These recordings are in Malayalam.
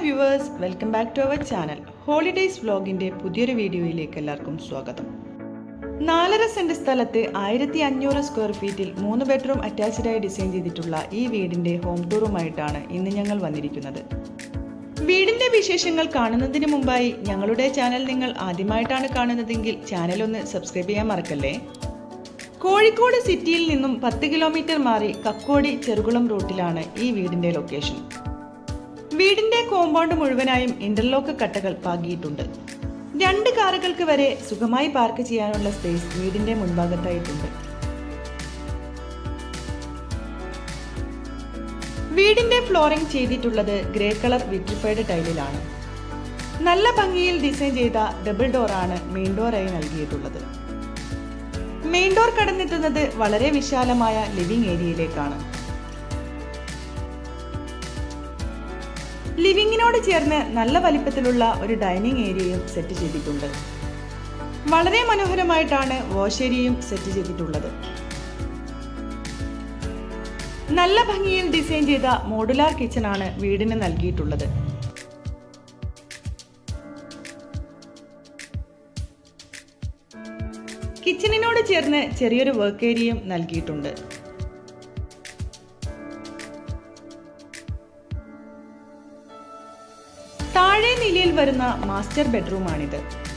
viewers welcome back to our channel holidays വ്ലോഗിന്റെ പുതിയൊരു വീഡിയോയിലേക്ക് എല്ലാവർക്കും സ്വാഗതം നാലര സെന്റ് സ്ഥലത്ത് ആയിരത്തി അഞ്ഞൂറ് സ്ക്വയർ ഫീറ്റിൽ മൂന്ന് ബെഡ്റൂം അറ്റാച്ച്ഡായി ഡിസൈൻ ചെയ്തിട്ടുള്ള ഈ വീടിന്റെ ഹോം ടൂറുമായിട്ടാണ് ഇന്ന് ഞങ്ങൾ വന്നിരിക്കുന്നത് വീടിന്റെ വിശേഷങ്ങൾ കാണുന്നതിന് മുമ്പായി ഞങ്ങളുടെ ചാനൽ നിങ്ങൾ ആദ്യമായിട്ടാണ് കാണുന്നതെങ്കിൽ ചാനൽ ഒന്ന് സബ്സ്ക്രൈബ് ചെയ്യാൻ മറക്കല്ലേ കോഴിക്കോട് സിറ്റിയിൽ നിന്നും പത്ത് കിലോമീറ്റർ മാറി കക്കോടി ചെറുകുളം റൂട്ടിലാണ് ഈ വീടിന്റെ ലൊക്കേഷൻ വീടിന്റെ കോമ്പൗണ്ട് മുഴുവനായും ഇന്റർലോക്ക് കട്ടകൾ പാകിയിട്ടുണ്ട് രണ്ട് കാറുകൾക്ക് വരെ സുഖമായി പാർക്ക് ചെയ്യാനുള്ള സ്പേസ് വീടിന്റെ മുൻഭാഗത്തായിട്ടുണ്ട് വീടിന്റെ ഫ്ലോറിംഗ് ചെയ്തിട്ടുള്ളത് ഗ്രേ കളർ വിട്രിഫൈഡ് ടൈലിലാണ് നല്ല ഭംഗിയിൽ ഡിസൈൻ ചെയ്ത ഡബിൾ ഡോറാണ് മെയിൻ ഡോറായി നൽകിയിട്ടുള്ളത് മെയിൻ ഡോർ കടന്നെത്തുന്നത് വളരെ വിശാലമായ ലിവിംഗ് ഏരിയയിലേക്കാണ് ലിവിങ്ങിനോട് ചേർന്ന് നല്ല വലിപ്പത്തിലുള്ള ഒരു ഡൈനിങ് ഏരിയയും സെറ്റ് ചെയ്തിട്ടുണ്ട് വളരെ മനോഹരമായിട്ടാണ് വാഷ് ഏരിയയും സെറ്റ് ചെയ്തിട്ടുള്ളത് നല്ല ഭംഗിയിൽ ഡിസൈൻ ചെയ്ത മോഡുലാർ കിച്ചൺ ആണ് വീടിന് നൽകിയിട്ടുള്ളത് കിച്ചണിനോട് ചേർന്ന് ചെറിയൊരു വർക്ക് ഏരിയയും നൽകിയിട്ടുണ്ട് താഴെ നിലയിൽ വരുന്ന മാസ്റ്റർ ബെഡ്റൂമാണിത്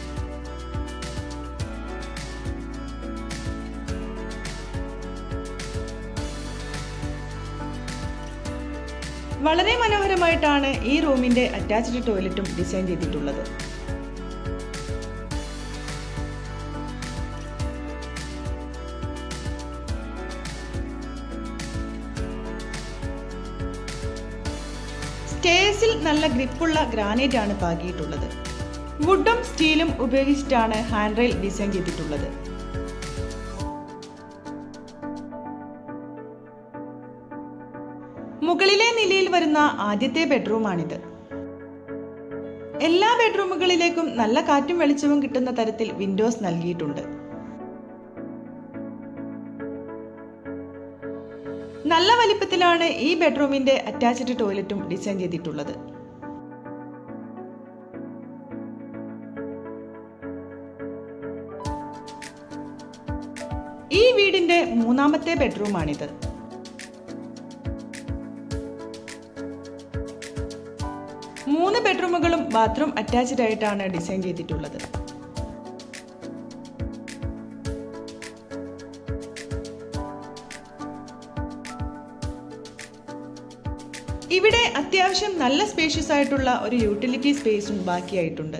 വളരെ മനോഹരമായിട്ടാണ് ഈ റൂമിന്റെ അറ്റാച്ച്ഡ് ടോയ്ലറ്റും ഡിസൈൻ ചെയ്തിട്ടുള്ളത് സ്റ്റേഴ്സിൽ നല്ല ഗ്രിപ്പുള്ള ഗ്രാനൈറ്റ് ആണ് പാകിയിട്ടുള്ളത് വുഡും സ്റ്റീലും ഉപയോഗിച്ചിട്ടാണ് ഹാൻഡ് റെയിൽ ഡിസൈൻ ചെയ്തിട്ടുള്ളത് മുകളിലെ നിലയിൽ വരുന്ന ആദ്യത്തെ ബെഡ്റൂമാണിത് എല്ലാ ബെഡ്റൂമുകളിലേക്കും നല്ല കാറ്റും വെളിച്ചവും കിട്ടുന്ന തരത്തിൽ വിൻഡോസ് നൽകിയിട്ടുണ്ട് നല്ല വലിപ്പത്തിലാണ് ഈ ബെഡ്റൂമിന്റെ അറ്റാച്ച്ഡ് ടോയ്ലറ്റും ഡിസൈൻ ചെയ്തിട്ടുള്ളത് ഈ വീടിന്റെ മൂന്നാമത്തെ ബെഡ്റൂമാണിത് മൂന്ന് ബെഡ്റൂമുകളും ബാത്റൂം അറ്റാച്ച്ഡ് ആയിട്ടാണ് ഡിസൈൻ ചെയ്തിട്ടുള്ളത് ഇവിടെ അത്യാവശ്യം നല്ല സ്പേഷ്യസ് ആയിട്ടുള്ള ഒരു യൂട്ടിലിറ്റി സ്പേസും ബാക്കിയായിട്ടുണ്ട്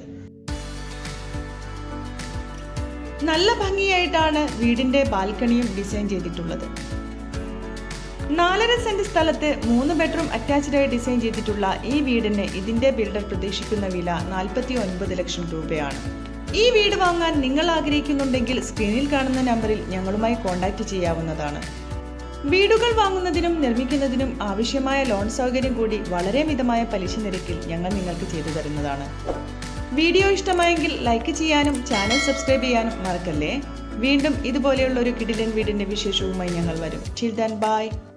നല്ല ഭംഗിയായിട്ടാണ് വീടിന്റെ ബാൽക്കണിയും ഡിസൈൻ ചെയ്തിട്ടുള്ളത് നാലര സെന്റ് സ്ഥലത്ത് മൂന്ന് ബെഡ്റൂം അറ്റാച്ച്ഡായി ഡിസൈൻ ചെയ്തിട്ടുള്ള ഈ വീടിന് ഇതിന്റെ ബിൽഡർ പ്രതീക്ഷിക്കുന്ന വില നാൽപ്പത്തി ഒൻപത് ലക്ഷം രൂപയാണ് ഈ വീട് വാങ്ങാൻ നിങ്ങൾ ആഗ്രഹിക്കുന്നുണ്ടെങ്കിൽ സ്ക്രീനിൽ കാണുന്ന നമ്പറിൽ ഞങ്ങളുമായി കോൺടാക്റ്റ് ചെയ്യാവുന്നതാണ് വീടുകൾ വാങ്ങുന്നതിനും നിർമ്മിക്കുന്നതിനും ആവശ്യമായ ലോൺ സൗകര്യം കൂടി വളരെ മിതമായ പലിശ നിരക്കിൽ ഞങ്ങൾ നിങ്ങൾക്ക് ചെയ്തു തരുന്നതാണ് വീഡിയോ ഇഷ്ടമായെങ്കിൽ ലൈക്ക് ചെയ്യാനും ചാനൽ സബ്സ്ക്രൈബ് ചെയ്യാനും മറക്കല്ലേ വീണ്ടും ഇതുപോലെയുള്ള ഒരു കിടിലൻ വീടിന്റെ വിശേഷവുമായി ഞങ്ങൾ വരും ചിൽ ദാൻ ബൈ